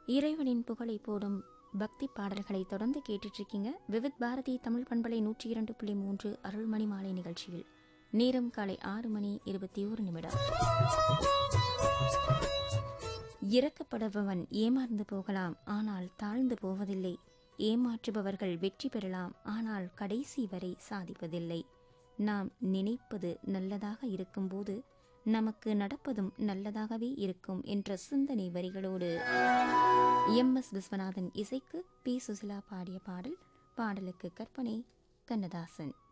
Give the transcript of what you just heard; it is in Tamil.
இறைவனின் புகழை போடும் பக்தி பாடல்களை தொடர்ந்து கேட்டுட்டு இருக்கீங்க விவித் பாரதி தமிழ் பண்பலை நூற்றி இரண்டு புள்ளி மூன்று அருள்மணி மாலை நிகழ்ச்சியில் நேரம் காலை ஆறு மணி இருபத்தி ஒரு நிமிடம் இறக்கப்படுபவன் ஏமாந்து போகலாம் ஆனால் தாழ்ந்து போவதில்லை ஏமாற்றுபவர்கள் வெற்றி பெறலாம் ஆனால் கடைசி வரை சாதிப்பதில்லை நாம் நினைப்பது நல்லதாக இருக்கும்போது நமக்கு நடப்பதும் நல்லதாகவே இருக்கும் என்ற சிந்தனை வரிகளோடு எம் எஸ் விஸ்வநாதன் இசைக்கு பி சுசிலா பாடிய பாடல் பாடலுக்கு கற்பனை கண்ணதாசன்